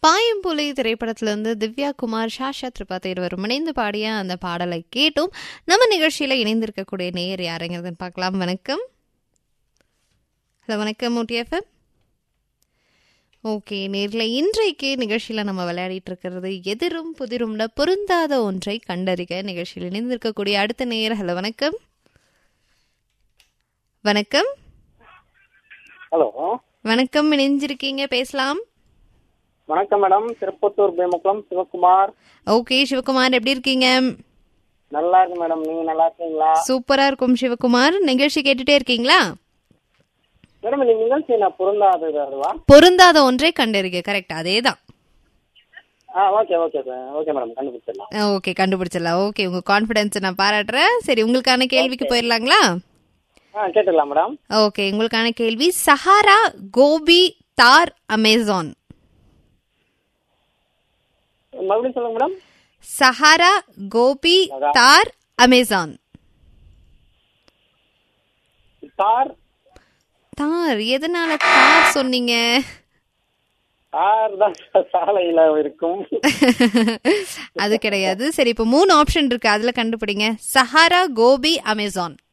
பாயம்புலி திரைப்படத்திலிருந்து திவ்யா குமார் ஷாஷா திரிபாதி இருவரும் இணைந்து பாடிய அந்த பாடலை கேட்டும் நம்ம நிகழ்ச்சியில இணைந்திருக்கக்கூடிய நேயர் யாருங்கிறதுன்னு பார்க்கலாம் வணக்கம் ஹலோ வணக்கம் ஊட்டிஎஃப்எம் ஓகே நேரில் இன்றைக்கு நிகழ்ச்சியில் நம்ம விளையாடிட்டு இருக்கிறது எதிரும் புதிரும்ல பொருந்தாத ஒன்றை கண்டறிக நிகழ்ச்சியில் இணைந்திருக்கக்கூடிய அடுத்த நேயர் ஹலோ வணக்கம் வணக்கம் ஹலோ வணக்கம் இணைஞ்சிருக்கீங்க பேசலாம் வணக்கம் மேடம் திருப்பத்தூர் பேமுக்குளம் சிவகுமார் ஓகே சிவகுமார் எப்படி இருக்கீங்க நல்லா இருக்கு மேடம் நீங்க நல்லா இருக்கீங்களா சூப்பரா இருக்கும் சிவகுமார் நிகழ்ச்சி கேட்டுட்டே இருக்கீங்களா மேடம் இந்த நிகழ்ச்சி நான் பொருந்தாதது அதுவா பொருந்தாத ஒன்றை கண்டறிக கரெக்ட் அதேதான் ஆ okay okay sir okay madam கண்டுபிடிச்சிடலாம் ஓகே கண்டுபிடிச்சிடலாம் ஓகே உங்க கான்ஃபிடன்ஸ் நான் பாராட்டுறேன் சரி உங்களுக்கான கேள்விக்கு போயிடலாங்களா ஆ கேட்டுடலாம் மேடம் ஓகே உங்களுக்கான கேள்வி சஹாரா கோபி தார் அமேசான் மறுபடியும் சொல்லுங்க மேடம் சஹாரா கோபி தார் அமேசான் தார் தார் எதனால தார் சொன்னீங்க தார் தான் சாலையில இருக்கும் அது கிடையாது சரி இப்போ மூணு ஆப்ஷன் இருக்கு அதுல கண்டுபிடிங்க சஹாரா கோபி அமேசான்